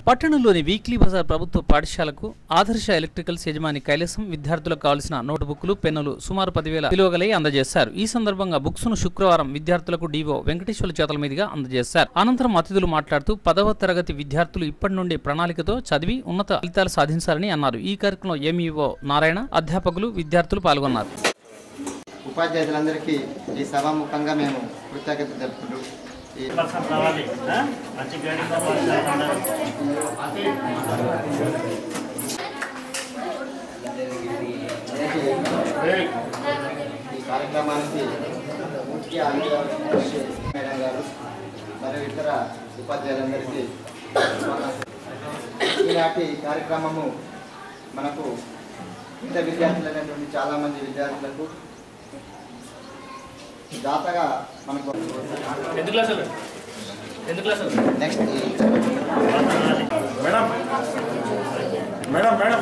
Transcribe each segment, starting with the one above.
పట్టణంలోని వీక్లీ బజార్ ప్రభుత్వ పాఠశాలకు ఆదర్శ ఎలక్ట్రికల్స్ యజమాని కైలాసం విద్యార్థులకు కావాల్సిన నోటుబుక్లు పెన్నులు సుమారు పదివేల విలువగలై అందజేశారు ఈ సందర్భంగా బుక్స్ ను శుక్రవారం విద్యార్థులకు డీవో వెంకటేశ్వర చేతుల మీదుగా అందజేశారు అనంతరం అతిథులు మాట్లాడుతూ పదవ తరగతి విద్యార్థులు ఇప్పటి నుండి ప్రణాళికతో చదివి ఉన్నత ఫలితాలు సాధించాలని అన్నారు ఈ కార్యక్రమంలో ఎంఈఓ నారాయణ అధ్యాపకులు విద్యార్థులు పాల్గొన్నారు ఉపాధ్యాయులందరికీ ఈ సభాముఖంగా మేము కృతజ్ఞత తెలుపుకుంటూ ఈ పర్సెంట్ రావాలి ఆ? మంచి గైడింగ్ అందరూ ఈ కార్యక్రమానికి ముఖ్య అతిథిగా మేడం గారు మరియు ఇతర ఉపాధ్యాయులందరికీ ఈనాటి కార్యక్రమము మనకు ఇంత విద్యార్థులైనటువంటి చాలామంది విద్యార్థులకు దాతగా మనకు tenth class tenth class next madam madam madam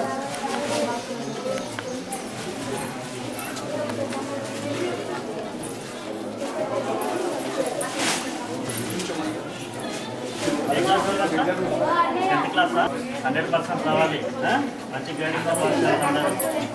ఏ class tenth class hundred percent రావాలి ఆ? మంచి గైడింగ్ అందరూ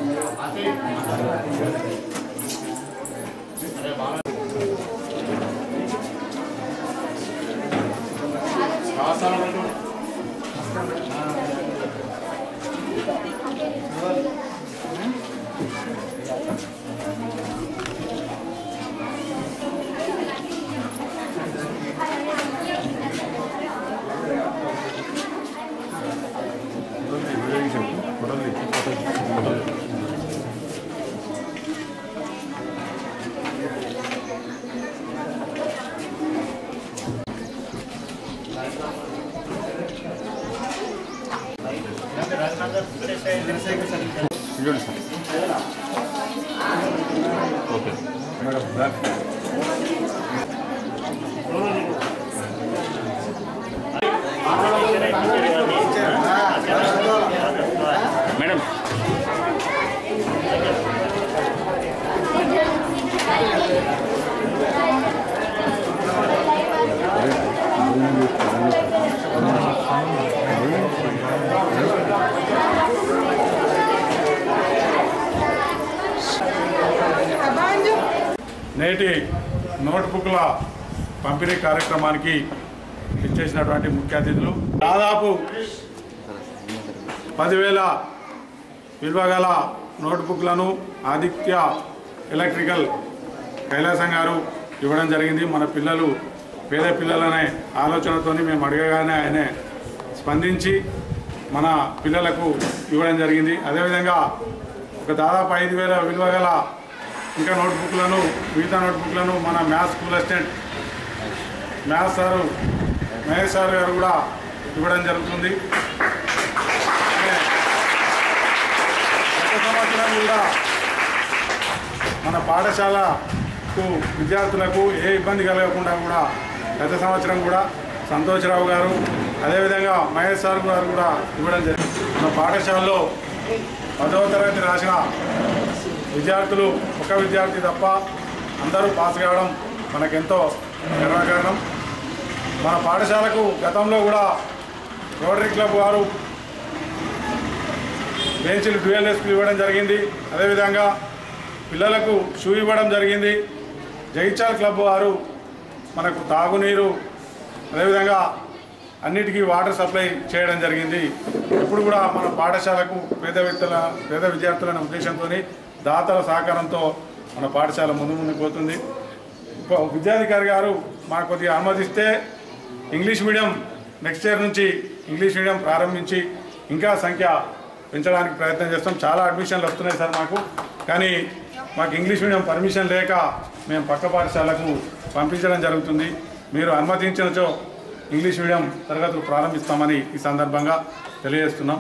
మేడం బ్యాక్ మేడం నేటి నోట్బుక్ల పంపిణీ కార్యక్రమానికి ఇచ్చేసినటువంటి ముఖ్య అతిథులు దాదాపు పదివేల విలువ గల నోట్బుక్లను ఆదిత్య ఎలక్ట్రికల్ కైలాసం గారు ఇవ్వడం జరిగింది మన పిల్లలు పేద పిల్లలనే ఆలోచనతోని మేము అడగగానే ఆయనే స్పందించి మన పిల్లలకు ఇవ్వడం జరిగింది అదేవిధంగా ఒక దాదాపు ఐదు వేల విలువ గల ఇంకా నోట్బుక్లను మిగతా నోట్బుక్లను మన maths school assistant maths sir Mahesh sir గారు కూడా ఇవ్వడం జరుగుతుంది అలాగే గత సంవత్సరం కూడా మన పాఠశాలకు విద్యార్థులకు ఏ ఇబ్బంది కలగకుండా కూడా గత సంవత్సరం కూడా సంతోష్రావు గారు అదేవిధంగా మహేష్ సార్ గారు కూడా ఇవ్వడం జరిగింది మన పాఠశాలలో పదవ తరగతి రాసిన విద్యార్థులు ఒక విద్యార్థి తప్ప అందరూ పాస్ కావడం మనకెంతో గర్వకారణం మన పాఠశాలకు గతంలో కూడా రోటరీ క్లబ్ వారు బెంచ్లు డ్యూఎల్ఎస్పీలు ఇవ్వడం జరిగింది అదేవిధంగా పిల్లలకు షూ ఇవ్వడం జరిగింది జగిత్యాల క్లబ్ వారు మనకు తాగునీరు అదేవిధంగా అన్నిటికీ వాటర్ సప్లై చేయడం జరిగింది ఇప్పుడు కూడా మన పాఠశాలకు పేద వ్యక్తుల పేద విద్యార్థులనే ఉద్దేశంతో దాతల సహకారంతో మన పాఠశాల ముందు ముందుకు పోతుంది ఉప విద్యాధికారి గారు మాకు కొద్దిగా అనుమతిస్తే ఇంగ్లీష్ మీడియం నెక్స్ట్ ఇయర్ నుంచి ఇంగ్లీష్ మీడియం ప్రారంభించి ఇంకా సంఖ్య పెంచడానికి ప్రయత్నం చేస్తాం చాలా అడ్మిషన్లు వస్తున్నాయి సార్ మాకు కానీ మాకు ఇంగ్లీష్ మీడియం పర్మిషన్ లేక మేము పక్క పాఠశాలకు పంపించడం జరుగుతుంది మీరు అనుమతించినచో ఇంగ్లీష్ మీడియం తరగతులు ప్రారంభిస్తామని ఈ సందర్భంగా తెలియజేస్తున్నాం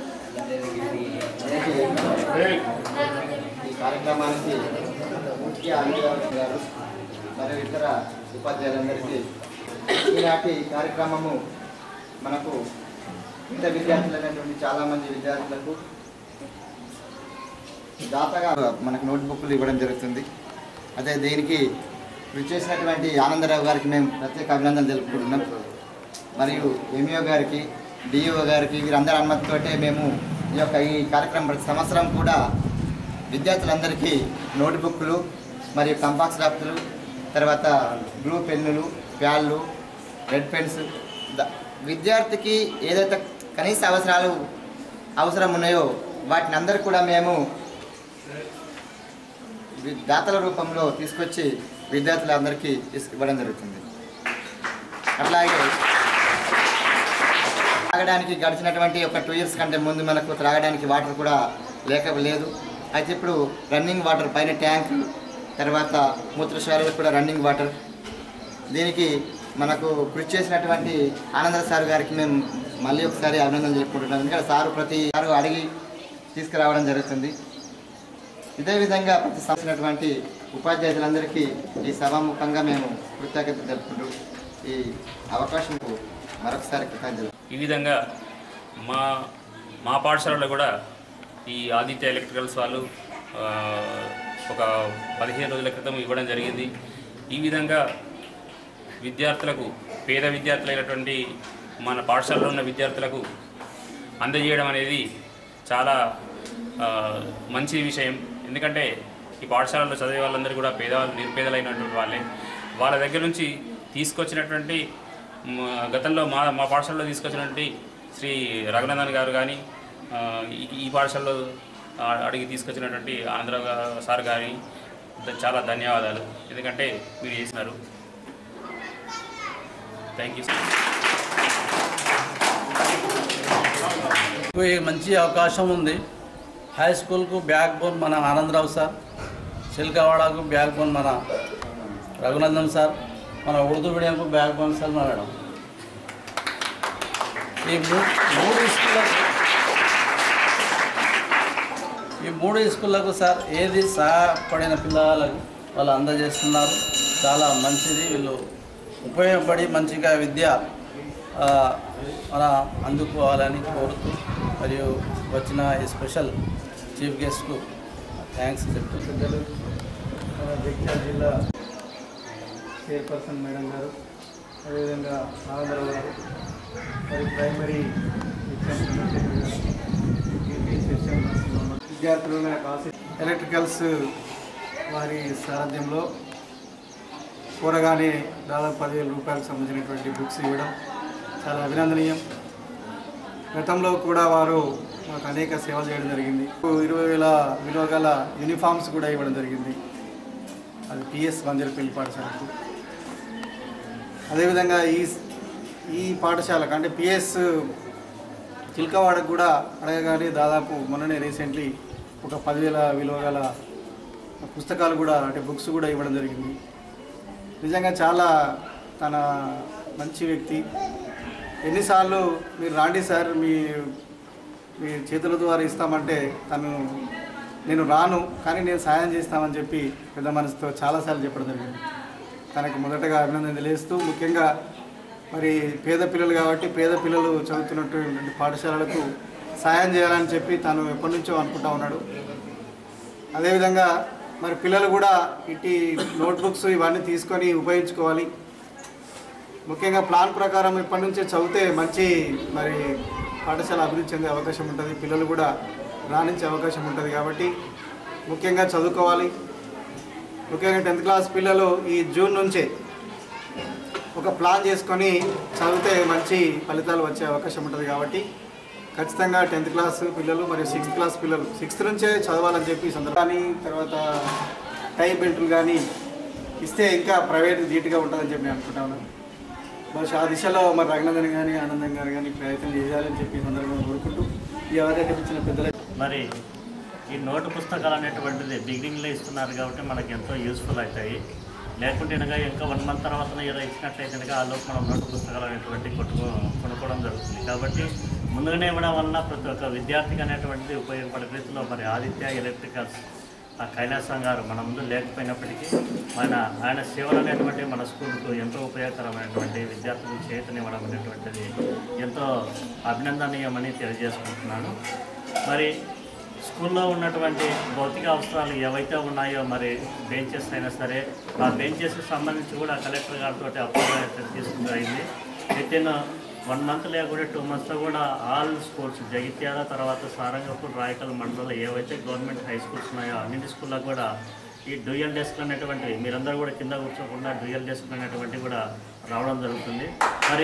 ఈ కార్యక్రమానికి ముఖ్య అతిథిగా గారు మరియు ఇతర ఉపాధ్యాయులందరికీ ఈనాటి కార్యక్రమము మనకు ఇంత విద్యార్థులైనటువంటి చాలామంది విద్యార్థులకు దాతగా మనకు నోట్బుక్లు ఇవ్వడం జరుగుతుంది అదే దీనికి విచ్చేసినటువంటి ఆనందరావు గారికి మేము ప్రత్యేక అభినందనలు తెలుపుకుంటున్నాం మరియు ఎంఈఓ గారికి డిఈఓ గారికి వీరందరి అనుమతితోటే మేము ఈ యొక్క ఈ కార్యక్రమం ప్రతి సంవత్సరం కూడా విద్యార్థులందరికీ నోట్బుక్లు మరియు కంపాక్స్ రాప్తులు తర్వాత బ్లూ పెన్నులు ప్యాళ్ళు రెడ్ పెన్స్ ద- విద్యార్థికి ఏదైతే కనీస అవసరాలు అవసరం ఉన్నాయో వాటిని అందరూ కూడా మేము వి- దాతల రూపంలో తీసుకొచ్చి విద్యార్థులందరికీ తీసుకు ఇవ్వడం జరుగుతుంది అట్లాగే త్రాగడానికి గడిచినటువంటి ఒక టూ ఇయర్స్ కంటే ముందు మనకు త్రాగడానికి వాటర్ కూడా లేక లేదు అయితే ఇప్పుడు రన్నింగ్ వాటర్ పైన ట్యాంక్ తర్వాత మూత్రశాలలో కూడా రన్నింగ్ వాటర్ దీనికి మనకు కృషి చేసినటువంటి ఆనంద సార్ గారికి మేము మళ్ళీ ఒకసారి అభినందనలు చెప్పుకుంటున్నాం ఎందుకంటే సారు ప్రతి సారు అడిగి తీసుకురావడం జరుగుతుంది ఇదే విధంగా ప్రతి సంవత్సరటువంటి ఉపాధ్యాయులందరికీ ఈ సభాముఖంగా మేము కృతజ్ఞత తెలుపుకుంటూ ఈ అవకాశంకు మరొకసారి కృతజ్ఞతలు ఈ విధంగా మా మా పాఠశాలలో కూడా ఈ ఆదిత్య ఎలక్ట్రికల్స్ వాళ్ళు ఆ, ఒక పదిహేను రోజుల క్రితం ఇవ్వడం జరిగింది ఈ విధంగా విద్యార్థులకు పేద విద్యార్థులైనటువంటి మన పాఠశాలలో ఉన్న విద్యార్థులకు అందజేయడం అనేది చాలా ఆ, మంచి విషయం ఎందుకంటే ఈ పాఠశాలలో చదివే వాళ్ళందరూ కూడా పేద నిరుపేదలైనటువంటి వాళ్ళే వాళ్ళ దగ్గర నుంచి తీసుకొచ్చినటువంటి మ, గతంలో మా మా పాఠశాలలో తీసుకొచ్చినటువంటి శ్రీ రఘునందన్ గారు కానీ ఆ, ఈ- ఈ పాఠశాలలో ఆ, అడిగి తీసుకొచ్చినటువంటి ఆంధ్ర సార్ గారి ద- చాలా ధన్యవాదాలు ఎందుకంటే మీరు చేసినారు థ్యాంక్ యూ సార్ మీకు ఈ మంచి అవకాశం ఉంది హై స్కూల్కు బ్యాక్ బోన్ మన ఆనందరావు సార్ చిల్కవాడకు బ్యాక్ బోన్ మన రఘునందన్ సార్ మన ఉర్దూ మీడియంకు బ్యాక్ బోన్ సార్ మేడం ఈ మూ- మూడు స్కూళ్ళకు ఈ మూడు స్కూళ్ళకు సార్ ఏది సహాయపడిన పిల్లలకు వాళ్ళు అందజేస్తున్నారు చాలా మంచిది వీళ్ళు ఉపయోగపడి మంచిగా విద్య ఆ, మన అందుకోవాలని కోరుతూ మరియు వచ్చిన ఈ స్పెషల్ చీఫ్ గెస్ట్కు థ్యాంక్స్ చెప్తూ పెద్దలు మన జగిత్యాల జిల్లా చైర్పర్సన్ మేడం గారు అదేవిధంగా ఆనందరావు గారు మరి ప్రైమరీ విద్యార్థులు నాకు ఆశ ఎలక్ట్రికల్స్ వారి సారథ్యంలో కూరగానే దాదాపు పదివేల రూపాయలకు సంబంధించినటువంటి బుక్స్ ఇవ్వడం చాలా అభినందనీయం గతంలో కూడా వారు మాకు అనేక సేవలు చేయడం జరిగింది ఇరవై వేల విలువ గల యూనిఫామ్స్ కూడా ఇవ్వడం జరిగింది అది పిఎస్ బంజరపల్లి పాఠశాలకు అదేవిధంగా ఈ ఈ పాఠశాలకు అంటే పిఎస్ చిల్కవాడకు కూడా అడగగానే దాదాపు మొన్ననే రీసెంట్లీ ఒక పదివేల విలువ గల పుస్తకాలు కూడా అంటే బుక్స్ కూడా ఇవ్వడం జరిగింది నిజంగా చాలా తన మంచి వ్యక్తి ఎన్నిసార్లు మీరు రాండి సార్ మీ మీ చేతుల ద్వారా ఇస్తామంటే తను నేను రాను కానీ నేను సాయం చేస్తామని చెప్పి పెద్ద మనసుతో చాలాసార్లు చెప్పడం జరిగింది తనకి మొదటగా అభినందన తెలియజేస్తూ ముఖ్యంగా మరి పేద పిల్లలు కాబట్టి పేద పిల్లలు చదువుతున్నటువంటి పాఠశాలలకు సాయం చేయాలని చెప్పి తను ఎప్పటి నుంచో అనుకుంటా ఉన్నాడు అదేవిధంగా మరి పిల్లలు కూడా ఇట్టి నోట్బుక్స్ ఇవన్నీ తీసుకొని ఉపయోగించుకోవాలి ముఖ్యంగా ప్లాన్ ప్రకారం ఇప్పటి నుంచే చదివితే మంచి మరి పాఠశాల అభివృద్ధి చెందే అవకాశం ఉంటుంది పిల్లలు కూడా రాణించే అవకాశం ఉంటుంది కాబట్టి ముఖ్యంగా చదువుకోవాలి ముఖ్యంగా టెన్త్ క్లాస్ పిల్లలు ఈ జూన్ నుంచే ఒక ప్లాన్ చేసుకొని చదివితే మంచి ఫలితాలు వచ్చే అవకాశం ఉంటుంది కాబట్టి ఖచ్చితంగా టెన్త్ క్లాస్ పిల్లలు మరియు సిక్స్త్ క్లాస్ పిల్లలు సిక్స్త్ నుంచే చదవాలని చెప్పి ఈ సందర్భాన్ని తర్వాత టై బెల్ట్లు కానీ ఇస్తే ఇంకా ప్రైవేట్ ధీటుగా ఉంటుందని చెప్పి నేను అనుకుంటా ఉన్నాను బహుశా ఆ దిశలో మరి రఘునందన్ కానీ ఆనందం గారు కానీ ప్రయత్నం చేయాలని చెప్పి ఈ సందర్భంగా కోరుకుంటూ ఈ అవకాశం ఇచ్చిన పెద్దల మరి ఈ నోటు పుస్తకాలు అనేటువంటిది బిగినింగ్లో ఇస్తున్నారు కాబట్టి మనకి ఎంతో యూస్ఫుల్ అవుతాయి లేకుంటే కనుక ఇంకా వన్ మంత్ తర్వాత ఏదో ఇచ్చినట్లయితే కనుక ఆ లోపు మనం నోటు పుస్తకాలు అనేటువంటి కొట్టుకో కొనుక్కోవడం జరుగుతుంది కాబట్టి ముందుగానే ఇవ్వడం వలన ప్రతి ఒక్క విద్యార్థికి అనేటువంటిది ఉపయోగపడే రీతిలో మరి ఆదిత్య ఎలక్ట్రికల్స్ ఆ కైలాసం గారు మన ముందు లేకపోయినప్పటికీ ఆయన ఆయన సేవలు అనేటువంటి మన స్కూల్కు ఎంతో ఉపయోగకరమైనటువంటి విద్యార్థులకు చేతనివ్వడం అనేటువంటిది ఎంతో అభినందనీయమని తెలియజేసుకుంటున్నాను మరి స్కూల్లో ఉన్నటువంటి భౌతిక అవసరాలు ఏవైతే ఉన్నాయో మరి బెంచెస్ అయినా సరే ఆ బెంచెస్కి సంబంధించి కూడా కలెక్టర్ గారితో అప్రూవల్ అయితే తీసుకుని జరిగింది విత్ ఇన్ వన్ మంత్ లేకుండా టూ మంత్స్లో కూడా ఆల్ స్కూల్స్ జగిత్యాల తర్వాత సారంగపూర్ రాయకల్ మండలంలో ఏవైతే గవర్నమెంట్ హై స్కూల్స్ ఉన్నాయో అన్నింటి స్కూల్లో కూడా ఈ డ్యూయల్ డెస్క్ అనేటువంటివి మీరందరూ కూడా కింద కూర్చోకుండా డ్యూయల్ డెస్క్ అనేటువంటివి కూడా రావడం జరుగుతుంది మరి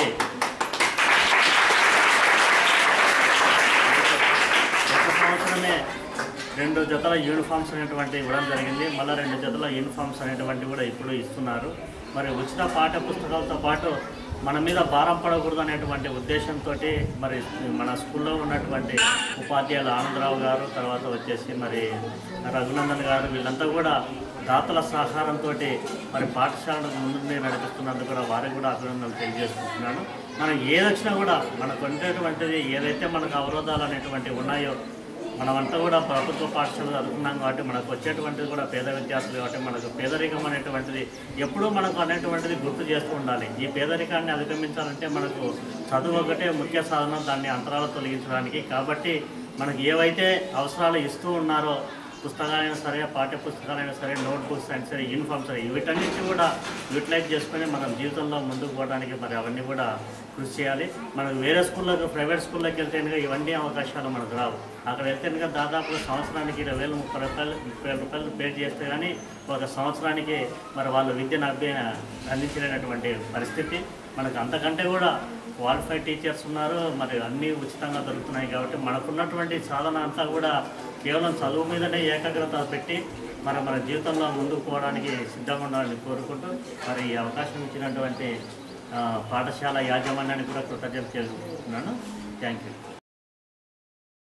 గత సంవత్సరమే రెండు జతల యూనిఫామ్స్ అనేటువంటి ఇవ్వడం జరిగింది మళ్ళీ రెండు జతల యూనిఫామ్స్ అనేటువంటివి కూడా ఇప్పుడు ఇస్తున్నారు మరి ఉచిత పాఠ్య పుస్తకాలతో పాటు మన మీద భారం పడకూడదు అనేటువంటి ఉద్దేశంతో మరి మన స్కూల్లో ఉన్నటువంటి ఉపాధ్యాయులు ఆనందరావు గారు తర్వాత వచ్చేసి మరి రఘునందన్ గారు వీళ్ళంతా కూడా దాతల సహకారంతో మరి పాఠశాలను ముందుండి నడిపిస్తున్నందుకు కూడా వారికి కూడా అభినందనలు తెలియజేసుకుంటున్నాను మనం ఏదొచ్చినా కూడా మనకు ఉండేటువంటిది ఏదైతే మనకు అవరోధాలు అనేటువంటివి ఉన్నాయో మనమంతా కూడా ప్రభుత్వ పాఠశాల చదువుకున్నాం కాబట్టి మనకు వచ్చేటువంటిది కూడా పేద విద్యార్థులు కాబట్టి మనకు పేదరికం అనేటువంటిది ఎప్పుడూ మనకు అనేటువంటిది గుర్తు చేస్తూ ఉండాలి ఈ పేదరికాన్ని అధిగమించాలంటే మనకు చదువు ఒకటే ముఖ్య సాధనం దాన్ని అంతరాలు తొలగించడానికి కాబట్టి మనకి ఏవైతే అవసరాలు ఇస్తూ ఉన్నారో పుస్తకాలైనా సరే పాఠ్య పుస్తకాలైనా సరే నోట్ బుక్స్ అయినా సరే యూనిఫామ్స్ సరే వీటన్నిటిని కూడా యూటిలైజ్ చేసుకొని మనం జీవితంలో ముందుకు పోవడానికి మరి అవన్నీ కూడా కృషి చేయాలి మనకు వేరే స్కూళ్ళకు ప్రైవేట్ స్కూళ్ళకి వెళ్తే కనుక ఇవన్నీ అవకాశాలు మనకు రావు అక్కడ వెళ్తే కనుక దాదాపు సంవత్సరానికి ఇరవై వేలు ముప్పై రూపాయలు ముప్పై వేల రూపాయలు పే చేస్తే కానీ ఒక సంవత్సరానికి మరి వాళ్ళు విద్యను అభ్య అందించలేనటువంటి పరిస్థితి మనకు అంతకంటే కూడా క్వాలిఫైడ్ టీచర్స్ ఉన్నారు మరి అన్నీ ఉచితంగా దొరుకుతున్నాయి కాబట్టి మనకున్నటువంటి సాధన అంతా కూడా కేవలం చదువు మీదనే ఏకాగ్రత పెట్టి మరి మన జీవితంలో ముందుకు పోవడానికి సిద్ధంగా ఉండాలని కోరుకుంటూ మరి ఈ అవకాశం ఇచ్చినటువంటి ఆ, పాఠశాల యాజమాన్యానికి కూడా కృతజ్ఞత చేసుకుంటున్నాను థ్యాంక్ యూ